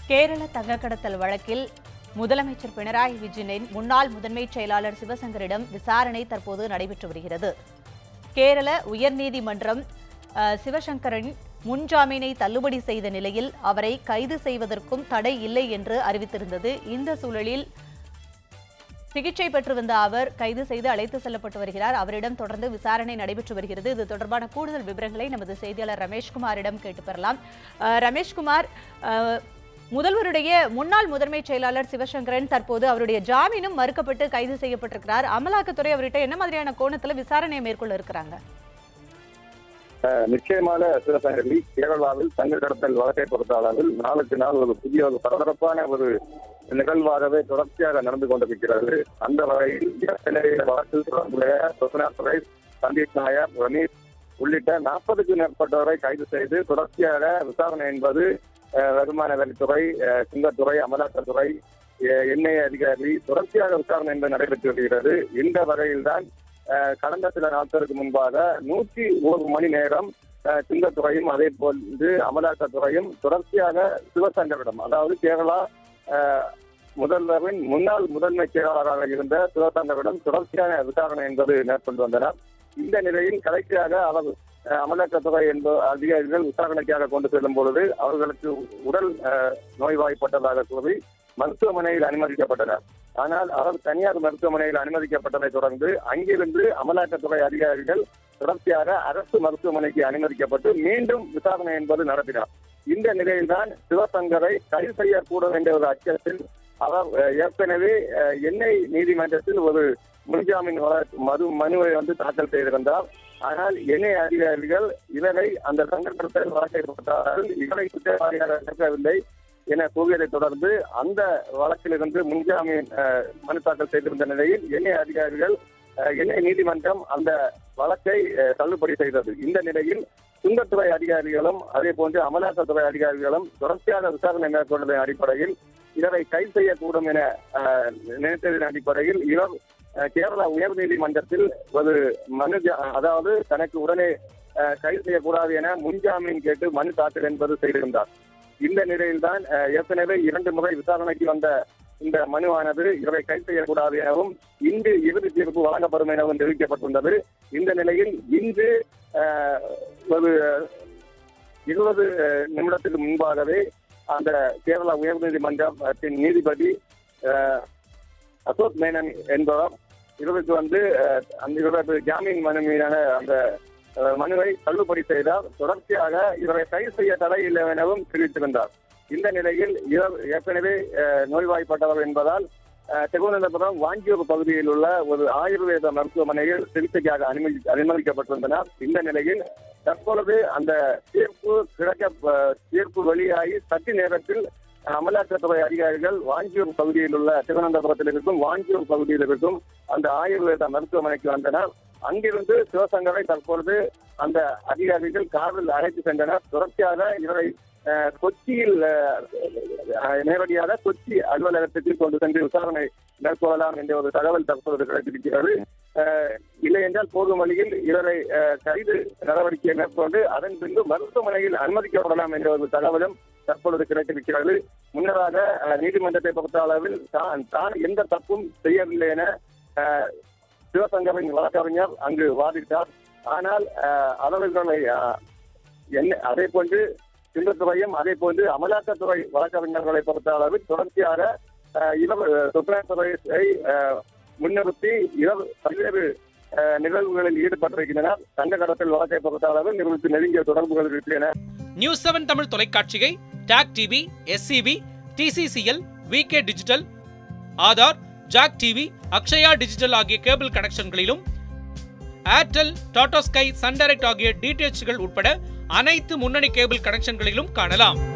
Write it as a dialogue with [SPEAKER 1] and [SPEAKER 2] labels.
[SPEAKER 1] கேரள தங்கக்கடத்தல் வழக்கில் முதலமைச்சர் பினராயி விஜயனின் முன்னாள் முதன்மைச் செயலாளர் சிவசங்கரிடம் விசாரணை தற்போது நடைபெற்று வருகிறது கேரள உயர்நீதிமன்றம் அஹ், சிவசங்கரின் முன்ஜாமீனை தள்ளுபடி செய்த நிலையில் அவரை கைது செய்வதற்கும் தடை இல்லை என்று அறிவித்திருந்தது இந்த சூழலில் சிகிச்சை பெற்று வந்த அவர் கைது செய்து அழைத்து செல்லப்பட்டு வருகிறார் அவரிடம் தொடர்ந்து விசாரணை நடைபெற்று வருகிறது இது தொடர்பான கூடுதல் விவரங்களை நமது செய்தியாளர் ரமேஷ்குமாரிடம் கேட்டு பெறலாம் அஹ், ரமேஷ்குமார் அஹ், முதல்வருடைய முன்னாள் முதன்மைச் செயலாளர் சிவசங்கரன் தற்போது அவருடைய ஜாமீனும் மறுக்கப்பட்டு கைது செய்யப்பட்டிருக்கிறார் அமலாக்கத்துறை அவர்கிட்ட என்ன மாதிரியான கோணத்துல விசாரணையை மேற்கொள்ள இருக்கிறாங்க
[SPEAKER 2] அஹ் நிச்சயமாக சிவசங்கரி கேரளாவில் தங்க கடத்தல் வழக்கை பொறுத்த அளவில் நாளுக்கு நாள் ஒரு புதிய ஒரு பரபரப்பான ஒரு நிகழ்வாகவே தொடர்ச்சியாக நடந்து கொண்டிருக்கிறது அந்த வகையில் ஏற்கனவே வழக்கில் தொடர்புடைய சொசனா சுரேஷ் சந்தீப் நாயர் ரமேஷ் உள்ளிட்ட நாற்பதுக்கும் மேற்பட்டவரை கைது செய்து தொடர்ச்சியாக விசாரணை என்பது அஹ், வருமான வரித்துறை அஹ், சுங்கத்துறை அமலாக்கத்துறை அஹ், எண்ணெய் அதிகாரி தொடர்ச்சியாக விசாரணை என்பது நடைபெற்று வருகிறது இந்த வகையில்தான் அஹ், கடந்த சில நாட்களுக்கு முன்பாக நூற்றி ஒரு மணி நேரம் அஹ், சுங்கத்துறையும் அதே போன்று அமலாக்கத்துறையும் தொடர்ச்சியாக சிவசங்கரிடம் அதாவது கேரளா அஹ், முதல்வரின் முன்னாள் முதன்மை செயலாளராக இருந்த சிவசங்கரிடம் தொடர்ச்சியான விசாரணை என்பது மேற்கொண்டு வந்தனர் இந்த நிலையில் கடைசியாக அவர் அஹ், அமலாக்கத்துறை என்ப அதிகாரிகள் விசாரணைக்காக கொண்டு செல்லும் பொழுது அவர்களுக்கு உடல் அஹ், நோய்வாய்ப்பட்டதாக கூறி மருத்துவமனையில் அனுமதிக்கப்பட்டனர் ஆனால் அவர் தனியார் மருத்துவமனையில் அனுமதிக்கப்பட்டதை தொடர்ந்து அங்கிருந்து அமலாக்கத்துறை அதிகாரிகள் தொடர்ச்சியாக அரசு மருத்துவமனைக்கு அனுமதிக்கப்பட்டு மீண்டும் விசாரணை என்பது நடத்தினார் இந்த நிலையில்தான் சிவசங்கரை கைது செய்யக்கூடும் என்ற ஒரு அச்சத்தில் அவர் அஹ், ஏற்கனவே அஹ், எண்ணெய் நீதிமன்றத்தில் ஒரு முன்ஜாமீன் வழ- மறு மனுவை வந்து தாக்கல் செய்திருந்தார் ஆனால் எண்ணெய் அதிகாரிகள் இவரை அந்த சங்கத்தில் வழக்கை போட்டார்கள் இவரை குற்றவாளியாக சேர்க்கவில்லை என கூறியதை தொடர்ந்து அந்த வழக்கிலிருந்து முன்ஜாமீன் அஹ், மனு தாக்கல் செய்திருந்த நிலையில் எண்ணெய் அதிகாரிகள் அஹ், எண்ணெய் நீதிமன்றம் அந்த வழக்கை அஹ், தள்ளுபடி செய்தது இந்த நிலையில் சுங்கத்துறை அதிகாரிகளும் அதே போன்று அமலாக்கத்துறை அதிகாரிகளும் தொடர்ச்சியாக விசாரணை மேற்கொண்டதன் அடிப்படையில் இவரை கைது செய்யக்கூடும் என அஹ், நினைத்ததன் அடிப்படையில் இவர் அஹ், கேரளா உயர்நீதிமன்றத்தில் ஒரு மனு ஜா- அதாவது தனக்கு உடனே அஹ், கைது செய்யக்கூடாது என முன்ஜாமீன் கேட்டு மனு தாக்கல் என்பது செய்திருந்தார் இந்த நிலையில்தான் அஹ், ஏற்கனவே இரண்டு முறை விசாரணைக்கு வந்த இந்த மனுவானது இவரை கைது செய்யக்கூடாது எனவும் இன்று இறுதி தீர்ப்பு வழங்கப்படும் எனவும் தெரிவிக்கப்பட்டுள்ளது இந்த நிலையில் இன்று அஹ், ஒரு இருபது நிமிடத்துக்கு முன்பாகவே அந்த கேரளா உயர்நீதிமன்றத்தின் நீதிபதி அஹ், அசோக் மேனன் என்பவர் இவருக்கு வந்து அஹ், அந்த இவரது ஜாமீன் மனு மீதான அந்த அஹ், மனுவை தள்ளுபடி செய்தார் தொடர்ச்சியாக இவரை கைது செய்ய தடை இல்லை எனவும் தெரிவித்திருந்தார் இந்த நிலையில் இவர் ஏற்கனவே அஹ், நோய்வாய்ப்பட்டவர் என்பதால் அஹ், திருவனந்தபுரம் வாஞ்சியூர் பகுதியில் உள்ள ஒரு ஆயுர்வேத மருத்துவமனையில் சிகிச்சைக்காக அனுமதி அனுமதிக்கப்பட்டிருந்தனர் இந்த நிலையில் தற்பொழுது அந்த தீர்ப்பு கிடக்க அஹ், தீர்ப்பு வெளியாகி சற்று நேரத்தில் அமலாக்கத்துறை அதிகாரிகள் வாஞ்சியூர் பகுதியில் உள்ள திருவனந்தபுரத்தில் இருக்கும் வாஞ்சியூர் பகுதியில் இருக்கும் அந்த ஆயுர்வேத மருத்துவமனைக்கு வந்தனர் அங்கிருந்து சிவசங்கரை தற்பொழுது அந்த அதிகாரிகள் காரில் அழைத்து சென்றனர் தொடர்ச்சியாக இவரை அஹ், கொச்சியில் அஹ், அஹ், நேரடியாக கொச்சி அலுவலகத்துக்கு கொண்டு சென்று விசாரணை மேற்கொள்ளலாம் என்ற ஒரு தகவல் தற்பொழுது கிடைத்திருக்கிறது அஹ், இல்லை என்றால் போகும் வழியில் இவரை அஹ், கைது நடவடிக்கையை மேற்கொண்டு அதன் பின்பு மருத்துவமனையில் அனுமதிக்கப்படலாம் என்ற ஒரு தகவலும் தற்பொழுது கிடைத்திருக்கிறது முன்னதாக அஹ், நீதிமன்றத்தை பொறுத்த அளவில் தான் தான் எந்த தப்பும் செய்யவில்லை என அஹ், சிவசங்கரின் வழக்கறிஞர் அங்கு வாதிட்டார் ஆனால் அஹ், அவர்களை அஹ், என்ன அதே போன்று சிங்கத்துறையும் அதே போன்று அமலாக்கத்துறை வழக்கறிஞர்களை பொறுத்த அளவில் தொடர்ச்சியாக அஹ், இவர் சுற்றுலாத்துறையை முன்னிறுத்தி இவர் பல்வேறு அஹ், நிகழ்வுகளில் ஈடுபட்டிருக்கின்றனர் தங்க கடத்தல் வழக்கை பொறுத்த அளவில் இவருக்கு நெருங்கிய தொடர்புகள் இருக்கின்றன
[SPEAKER 3] நியூஸ் செவன் தமிழ் தொலைக்காட்சியை TAC TV SCB TCCL VK digital Aadhaar jack TV Akshaya digital ஆகிய கேபிள் கனெக்ஷன்களிலும் Airtel Tata Sky Sun Direct ஆகிய டிடிஎச்கள் உட்பட அனைத்து முன்னணி கேபிள் கனெக்ஷன்களிலும் காணலாம்